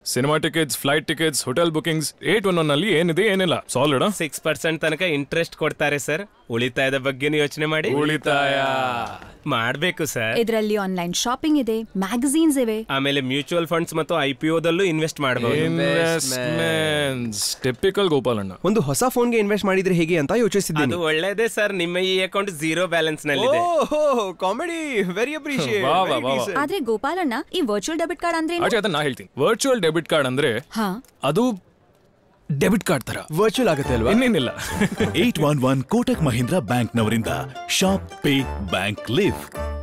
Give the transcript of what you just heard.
Cinema tickets flight tickets hotel bookings eight one one ಅಲ್ಲಿ ಏನಿದೆ ಏನಿಲ್ಲ ಸಾಲಿಡ್ ಸಿಕ್ಸ್ ಪರ್ಸೆಂಟ್ ತನಕ ಇಂಟ್ರೆಸ್ಟ್ ಕೊಡ್ತಾರೆ ಸರ್ ಉಳಿತಾಯದ ಬಗ್ಗೆನೂ ಯೋಚನೆ ಮಾಡಿ ಉಳಿತಾಯ ಮಾಡ್ಬೇಕು ಸರ್ ಇದರಲ್ಲಿ ಆನ್ಲೈನ್ ಶಾಪಿಂಗ್ ಇದೆ ಮ್ಯಾಗಝೀನ್ಸ್ ಇವೆ ಆಮೇಲೆ ಮ್ಯೂಚುವಲ್ ಫಂಡ್ಸ್ ಮತ್ತು ಐ ಪಿ ಓದಲ್ಲೂ ಇನ್ವೆಸ್ಟ್ ಮಾಡಬಹುದು ಇನ್ವೆಸ್ಟ್ಮೆಂಟ್ಸ್ ಟಿಪಿಕಲ್ ಗೋಪಾಲಣ್ಣ ಒಂದು ಹೊಸ ಫೋನ್ಗೆ ಇನ್ವೆಸ್ಟ್ ಮಾಡಿದ್ರೆ ಹೇಗೆ ಅಂತ ಯೋಚಿಸಿದ್ದೀನಿ ಅದು ಒಳ್ಳೇದೇ ಸರ್ ನಿಮ್ಮ ಈ ಅಕೌಂಟ್ ಝೀರೋ ಬ್ಯಾಲೆನ್ಸ್ ನಲ್ಲಿದೆ ಕಾಮಿಡಿ ವೆರಿ ಅಪ್ರಿಶಿಯೇಟ್ ವಾ, ವಾ, ವಾ, ವಾ. ಆದ್ರೆ ಗೋಪಾಲಣ್ಣ ಈ ವರ್ಚುವಲ್ ಡೆಬಿಟ್ ಕಾರ್ಡ್ ಅಂದ್ರೆ ಆಚೆ ಅದನ್ನ ನಾ ಹೇಳ್ತೀನಿ ವರ್ಚುವಲ್ ಡೆಬಿಟ್ ಕಾರ್ಡ್ ಅಂದ್ರೆ ಹಾ ಅದು ಡೆಬಿಟ್ ಕಾರ್ಡ್ ತರ ವರ್ಚುವಲ್ ಆಗುತ್ತೆ ಅಲ್ವಾ ಇನ್ನೇನಿಲ್ಲ eight one one Kotak Mahindra ಬ್ಯಾಂಕ್ನವರಿಂದ ಶಾಪ್ ಪೇ ಬ್ಯಾಂಕ್ ಲಿವ್